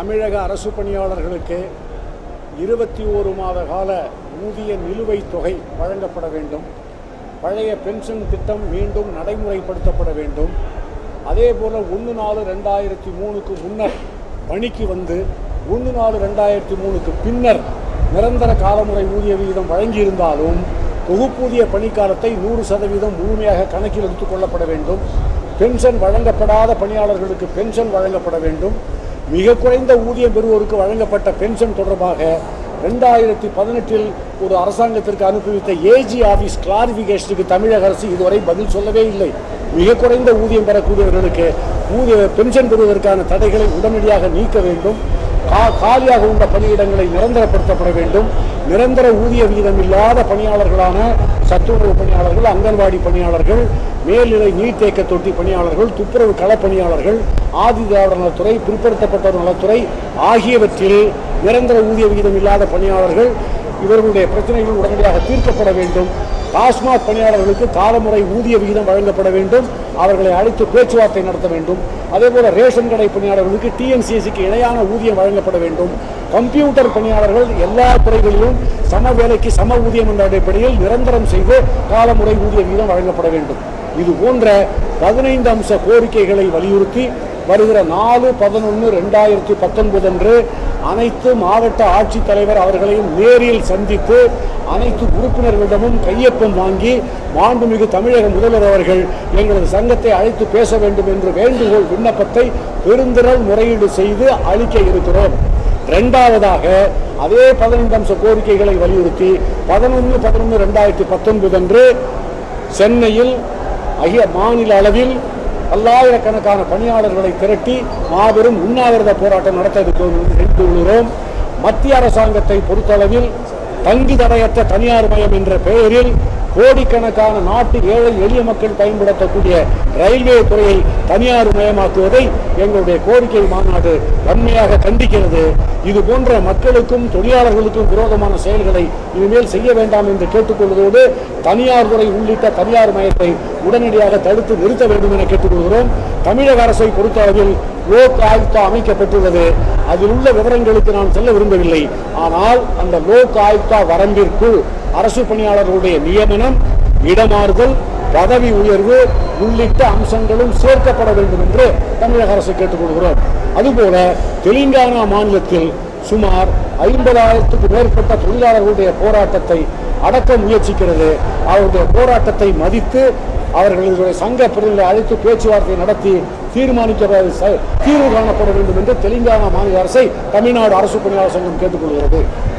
தமிழக அரசு பணியாளர்களுக்கு இருபத்தி ஓரு மாத கால ஊதிய நிலுவைத் தொகை வழங்கப்பட வேண்டும் பழைய பென்ஷன் திட்டம் மீண்டும் நடைமுறைப்படுத்தப்பட வேண்டும் அதே போல் ஒன்று நாலு ரெண்டாயிரத்தி மூணுக்கு முன்னர் பணிக்கு வந்து ஒன்று நாலு ரெண்டாயிரத்தி மூணுக்கு பின்னர் நிரந்தர காலமுறை ஊதிய விகிதம் வழங்கியிருந்தாலும் தொகுப்பூதிய பணிக்காலத்தை நூறு சதவீதம் முழுமையாக கணக்கில் எடுத்துக் கொள்ளப்பட வேண்டும் பென்ஷன் வழங்கப்படாத பணியாளர்களுக்கு பென்ஷன் வழங்கப்பட வேண்டும் மிக குறைந்த ஊதியம் பெறுவோருக்கு வழங்கப்பட்ட பென்ஷன் தொடர்பாக ரெண்டாயிரத்தி பதினெட்டில் ஒரு அரசாங்கத்திற்கு அனுப்பி வைத்த ஏஜி ஆஃபீஸ் கிளாரிஃபிகேஷனுக்கு தமிழக அரசு இதுவரை பதில் சொல்லவே இல்லை மிக குறைந்த ஊதியம் பெறக்கூடியவர்களுக்கு ஊதிய பென்ஷன் பெறுவதற்கான தடைகளை உடனடியாக நீக்க வேண்டும் கா காலியாக உள்ள பணியிடங்களை நிரந்தரப்படுத்தப்பட வேண்டும் நிரந்தர ஊதிய விகிதம் இல்லாத பணியாளர்களான சத்துணவு பணியாளர்கள் அங்கன்வாடி பணியாளர்கள் மேல்நிலை நீர்த்தேக்க தொட்டி பணியாளர்கள் துப்புரவு களப் பணியாளர்கள் ஆதி திராவிட நலத்துறை பிற்படுத்தப்பட்டோர் நலத்துறை ஆகியவற்றில் நிரந்தர ஊதிய விகிதம் இல்லாத பணியாளர்கள் இவர்களுடைய பிரச்சனைகள் உடனடியாக தீர்க்கப்பட வேண்டும் டாஸ்மாக் பணியாளர்களுக்கு காலமுறை ஊதிய விகிதம் வழங்கப்பட வேண்டும் அவர்களை அழைத்து பேச்சுவார்த்தை நடத்த வேண்டும் அதேபோல ரேஷன் கடை பணியாளர்களுக்கு டிஎன்சிஎஸ்சிக்கு இணையான ஊதியம் வழங்கப்பட வேண்டும் கம்ப்யூட்டர் பணியாளர்கள் எல்லா துறைகளிலும் சம வேலைக்கு சம ஊதியம் என்ற அடிப்படையில் நிரந்தரம் செய்து காலமுறை ஊதிய விகிதம் வழங்கப்பட வேண்டும் இது போன்ற பதினைந்து அம்ச கோரிக்கைகளை வலியுறுத்தி வருகிற நாலு பதினொன்று ரெண்டாயிரத்தி பத்தொன்பது அன்று அனைத்து மாவட்ட ஆட்சித்தலைவர் அவர்களையும் நேரில் சந்தித்து அனைத்து உறுப்பினர்களிடமும் கையொப்பம் வாங்கி மாண்புமிகு தமிழக முதல்வர் அவர்கள் எங்களது சங்கத்தை அழைத்து பேச வேண்டும் என்று வேண்டுகோள் விண்ணப்பத்தை பெருந்திரள் முறையீடு செய்து அளிக்க இருக்கிறோம் இரண்டாவதாக அதே பதினைந்து அம்ச கோரிக்கைகளை வலியுறுத்தி பதினொன்று பதினொன்று ரெண்டாயிரத்தி பத்தொன்பது அன்று சென்னையில் அகில மாநில அளவில் பல்லாயிரக்கணக்கான பணியாளர்களை திரட்டி மாபெரும் உண்ணாவிரத போராட்டம் நடத்த இருக்கிறோம் என்று தெரிவித்துள்ளோம் மத்திய அரசாங்கத்தை பொறுத்தளவில் தங்கு தடையற்ற தனியார் மயம் என்ற பெயரில் கோடிக்கணக்கான நாட்டு ஏழை எளிய மக்கள் பயன்படுத்தக்கூடிய ரயில்வே துறையை தனியார் மயமாக்குவதை எங்களுடைய கோரிக்கை மாநாடு வன்மையாக கண்டிக்கிறது இது போன்ற மக்களுக்கும் தொழிலாளர்களுக்கும் விரோதமான செயல்களை இனிமேல் செய்ய வேண்டாம் என்று கேட்டுக்கொள்வதோடு தனியார் துறை உள்ளிட்ட தனியார் மயத்தை உடனடியாக தடுத்து நிறுத்த வேண்டும் என கேட்டுக்கொள்கிறோம் தமிழக அரசை பொறுத்தளவில் லோக் ஆயுக்தா அமைக்கப்பட்டுள்ளது அதில் உள்ள விவரங்களுக்கு நான் செல்ல விரும்பவில்லை ஆனால் அந்த லோக் ஆயுக்தா வரம்பிற்குள் அரசு பணியாளர்களுடைய நியமனம் இடமாறுதல் பதவி உயர்வு உள்ளிட்ட அம்சங்களும் சேர்க்கப்பட வேண்டும் என்று தமிழக அரசு கேட்டுக்கொள்கிறோம் அதுபோல தெலுங்கானா மாநிலத்தில் சுமார் ஐம்பதாயிரத்துக்கு மேற்பட்ட தொழிலாளர்களுடைய போராட்டத்தை அடக்க முயற்சிக்கிறது அவருடைய போராட்டத்தை மதித்து அவர்களுடைய சங்க பிரிவுகளை அழைத்து பேச்சுவார்த்தை நடத்தி தீர்மானிக்க ச- தீர்வு காணப்பட வேண்டும் என்று தெலுங்கானா மாநில அரசை தமிழ்நாடு அரசு பணியாளர் சங்கம் கேட்டுக்கொள்கிறது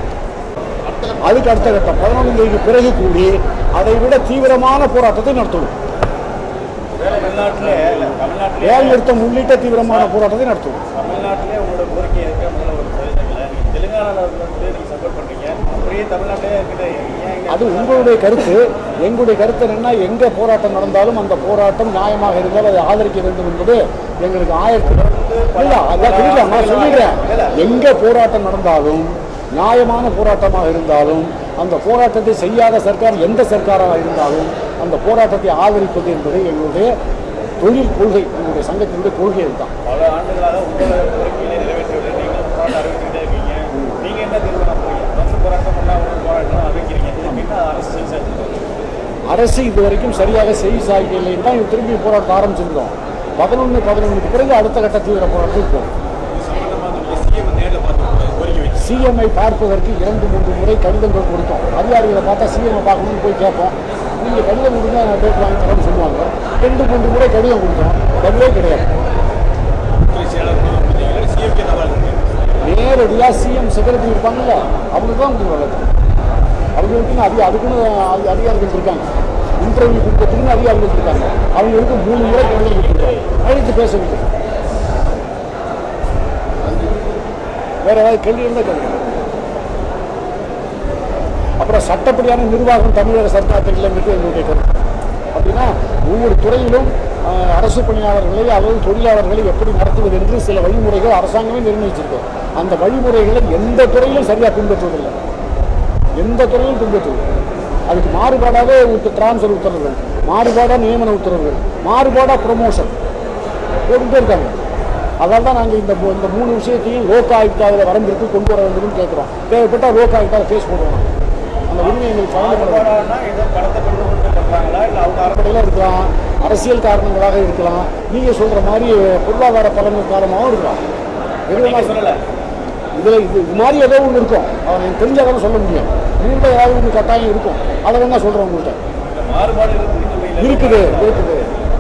அதுக்கு அடுத்த கட்டம் பதினொன்றாம் தேதிக்கு பிறகு கூடி அதை விட தீவிரமான போராட்டத்தை நடத்துவோம் தமிழ்நாட்டிலே தமிழ்நாட்டிலே வேலை நிறுத்தம் உள்ளிட்ட தீவிரமான போராட்டத்தை நடத்துவோம் தமிழ்நாட்டிலே உங்களோட கோரிக்கை இருக்க முதல்ல ஒரு பிரயோஜனம் இல்லை நீங்கள் தெலுங்கானாவில் வந்து நீங்கள் சப்போர்ட் பண்ணுறீங்க அப்படியே தமிழ்நாட்டிலே இருக்குது ஏன் இங்க அது உங்களுடைய கருத்து எங்களுடைய கருத்து என்னன்னா எங்க போராட்டம் நடந்தாலும் அந்த போராட்டம் நியாயமாக இருந்தால் அதை ஆதரிக்க வேண்டும் என்பது எங்களுக்கு ஆயிரத்தி இல்ல அதான் புரியல நான் சொல்லிடுறேன் எங்க போராட்டம் நடந்தாலும் நியாயமான போராட்டமாக இருந்தாலும் அந்த போராட்டத்தை செய்யாத சர்க்கார் எந்த சர்க்காராக இருந்தாலும் அந்த போராட்டத்தை ஆதரிப்பது என்பது எங்களுடைய தொழில் கொள்கை எங்களுடைய சங்கத்தினுடைய கொள்கை இதுதான் பல ஆண்டுகளாக உங்களோட கோரிக்கைகளை நிறைவேற்றவில்லை நீங்களும் போராட்டம் அறிவிச்சுக்கிட்டே இருக்கீங்க நீங்கள் என்ன தீர்மானம் போறீங்க அரசு போராட்டம் பண்ணால் ஒரு போராட்டம் அறிவிக்கிறீங்க அப்படின்னா அரசு செஞ்சு அரசு இது வரைக்கும் சரியாக செய்தி சாய்க்கலை தான் இது திரும்பி போராட்டம் ஆரம்பிச்சிருந்தோம் பதினொன்று பதினொன்றுக்கு பிறகு அடுத்த கட்ட தீவிர போராட்டத்துக்கு போகும் சிஎம் நேரில் பார்த்து கோரிக்கை வச்சு சிஎம்ஐ பார்ப்பதற்கு இரண்டு மூன்று முறை கடிதங்கள் கொடுத்தோம் அதிகாரிகளை பார்த்தா சிஎம்ஐ பார்க்கணும்னு போய் கேட்போம் நீங்கள் கடிதம் கொடுத்தா நான் டேட் வாங்கி தரேன்னு சொல்லுவாங்க ரெண்டு மூன்று முறை கடிதம் கொடுத்தோம் பதிலே கிடையாது செயலாளர் சிஎம்கே தகவல் இருக்கு நேரடியாக சிஎம் செக்ரட்டரி இருப்பாங்கல்ல அவங்க தான் உங்களுக்கு வளர்த்து அவங்களுக்குன்னு அதிக அதுக்குன்னு அதி- அதிகாரிகள் இருக்காங்க இன்டர்வியூ கொடுக்கறதுக்குன்னு அதிகாரிகள் இருக்காங்க அவங்களுக்கு மூணு முறை கடிதம் கொடுத்துருக்காங்க அழைத்து பேச வேண்டும் வேற ஏதாவது கேள்வி இருந்தால் கேள்வி அப்புறம் சட்டப்படியான நிர்வாகம் தமிழக சர்க்கார் இல்லைங்கிறது என்னுடைய கருத்து அப்படின்னா ஒவ்வொரு துறையிலும் ஆஹ், அரசு பணியாளர்களை அல்லது தொழிலாளர்களை எப்படி நடத்துவது என்று சில வழிமுறைகள் அரசாங்கமே நிர்ணயிச்சிருக்கு அந்த வழிமுறைகளை எந்த துறையிலும் சரியாக பின்பற்றுவதில்லை எந்த துறையிலும் பின்பற்றுவது அதுக்கு மாறுபாடாக உத்த டிரான்ஸ்ஃபர் உத்தரவுகள் மாறுபாடாக நியமன உத்தரவுகள் மாறுபாடாக ப்ரொமோஷன் போட்டுட்டே இருக்காங்க அதனால தான் நாங்கள் இந்த மூ- இந்த மூணு விஷயத்தையும் லோக் ஆயுக்தாவில் வரம்பிற்கு கொண்டு வர வேண்டும்னு கேட்குறோம் தேவைப்பட்டால் லோக் ஆயுக்தாவில் கேஸ் போடுவோம் அந்த உரிமை எங்களுக்கு வழங்கப்பட வேண்டும். போராடனா ஏதோ பணத்தை கொண்டு கொண்டு பண்றாங்களா இல்ல அவங்க அரசு அடிப்படையில் இருக்கலாம் அரசியல் காரணங்களாக இருக்கலாம் நீங்கள் சொல்கிற மாதிரி பொருளாதார பலன்கள் காரணமாகவும் இருக்கலாம் நீங்க எதுவுமே சொல்லல இதில் இது இது மாதிரி ஏதோ ஒன்று இருக்கும் அதை எனக்கு தெரிஞ்சாதான் சொல்ல முடியும் இதில் ஏதாவது ஒன்று கட்டாயம் இருக்கும் அதை வேணா சொல்கிறேன் உங்கள்கிட்ட இந்த மாறுபாடு இருக்குன்னு சொல்றீங்களே. இருக்குது இருக்குது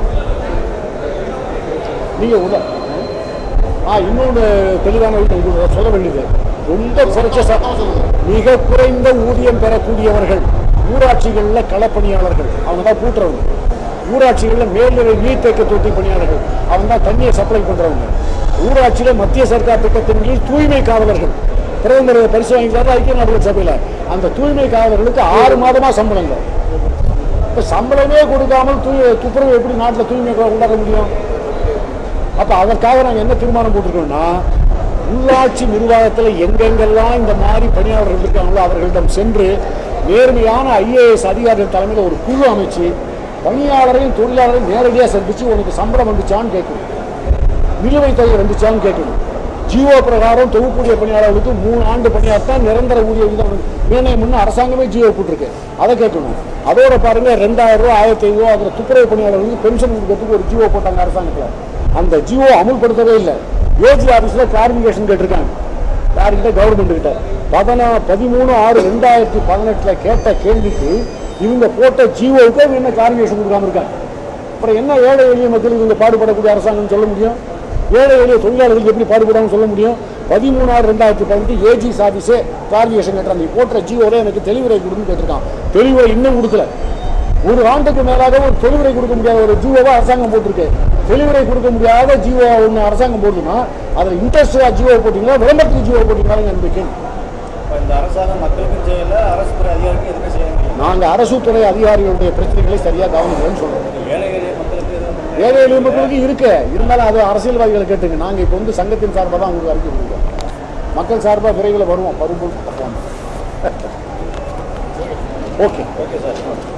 நீங்கள் உத ஆ இன்னொன்று தெளிவான விஷயம் உங்களுக்கு சொல்ல வேண்டியது ரொம்ப குறைச்ச சட்டம் மிக குறைந்த ஊதியம் பெறக்கூடியவர்கள் ஊராட்சிகளில் களப்பணியாளர்கள் அவங்க தான் கூட்டுறவங்க ஊராட்சிகளில் மேல்நிலை நீர்த்தேக்க தொட்டி பணியாளர்கள் அவங்க தான் தண்ணியை சப்ளை பண்ணுறவங்க ஊராட்சியில் மத்திய சர்க்கார் திட்டத்தின் கீழ் தூய்மை காவலர்கள் பிரதமர் பரிசு வாங்கிக்கிறாரு ஐக்கிய நாடுகள் சபையில் அந்த தூய்மை காவலர்களுக்கு ஆறு மாதமாக சம்பளம் இல்லை இப்போ சம்பளமே கொடுக்காமல் தூய் துப்புரவு எப்படி நாட்டில் தூய்மை உண்டாக்க முடியும் அப்போ அதற்காக நாங்கள் என்ன தீர்மானம் போட்டிருக்கோம்னா உள்ளாட்சி நிர்வாகத்தில் எங்கெங்கெல்லாம் இந்த மாதிரி பணியாளர்கள் இருக்காங்களோ அவர்களிடம் சென்று நேர்மையான ஐஏஎஸ் அதிகாரிகள் தலைமையில் ஒரு குழு அமைச்சு பணியாளரையும் தொழிலாளரையும் நேரடியாக சந்திச்சு உனக்கு சம்பளம் வந்துச்சான்னு கேட்கணும் நிலுவைத் தொகை வந்துச்சான்னு கேட்கணும் ஜியோ பிரகாரம் தொகுப்புடைய பணியாளர்களுக்கு மூணு ஆண்டு பணியாற்ற நிரந்தர ஊதிய விகிதம் நிர்ணயம் பண்ணி அரசாங்கமே ஜியோ போட்டிருக்கு அதை கேட்கணும் அதோட பாருங்க ரெண்டாயிரம் ரூபா ஆயிரத்தி ஐநூறு அதில் துப்புரவு பணியாளர்களுக்கு பென்ஷன் கொடுக்கறதுக்கு ஒரு ஜியோ போட்டாங்க அரசாங்கத்தில் அந்த ஜியோ அமுல்படுத்தவே இல்லை ஏஜி ஆஃபீஸில் கிளாரிஃபிகேஷன் கேட்டிருக்காங்க யார்கிட்ட கவர்மெண்ட் கிட்ட பதினா பதிமூணு ஆறு ரெண்டாயிரத்தி பதினெட்டில் கேட்ட கேள்விக்கு இவங்க போட்ட ஜியோவுக்கு அவங்க என்ன கிளாரிஃபிகேஷன் கொடுக்காம இருக்காங்க அப்புறம் என்ன ஏழை எளிய மக்கள் இவங்க பாடுபடக்கூடிய அரசாங்கம்னு சொல்ல முடியும் ஏழை எளிய தொழிலாளர்களுக்கு எப்படி பாடுபடாமல் சொல்ல முடியும் பதிமூணாறு ரெண்டாயிரத்தி பதினெட்டு ஏஜி ஆஃபீஸே கிளாரிஃபிகேஷன் கேட்டான் நீ போட்ட ஜியோவில் எனக்கு தெளிவுரை கொடுன்னு கேட்டிருக்கான் தெளிவுரை இன்னும் கொடுக்கல ஒரு ஆண்டுக்கு மேலாக ஒரு தெளிவுரை கொடுக்க முடியாத ஒரு ஜியோவா அரசாங்கம் போட்டிருக்கு தெளிவுரை கொடுக்க முடியாத ஜியோ ஒன்று அரசாங்கம் போட்டுன்னா அதில் இன்ட்ரெஸ்டாக ஜியோ போட்டிங்களா விளம்பரத்துக்கு ஜியோ போட்டிங்களா எனக்கு கேள்வி இப்ப இந்த அரசாங்கம் மக்களுக்கும் செய்யல அரசு துறை அதிகாரிக்கும் எதுவுமே செய்ய முடியும் நாங்கள் அரசு துறை அதிகாரிகளுடைய பிரச்சனைகளை சரியாக கவனிக்கலன்னு சொல்கிறோம் ஏழை எளிய மக்களுக்கு எதுவும் ஏழை எளிய மக்களுக்கு இருக்கு இருந்தாலும் அது அரசியல்வாதிகளை கேட்டுங்க நாங்கள் இப்போ வந்து சங்கத்தின் சார்பாக தான் உங்களுக்கு அறிக்கை கொடுக்குறோம் மக்கள் சார்பாக விரைவில் வருவோம் வரும்போது ஓகே ஓகே சார்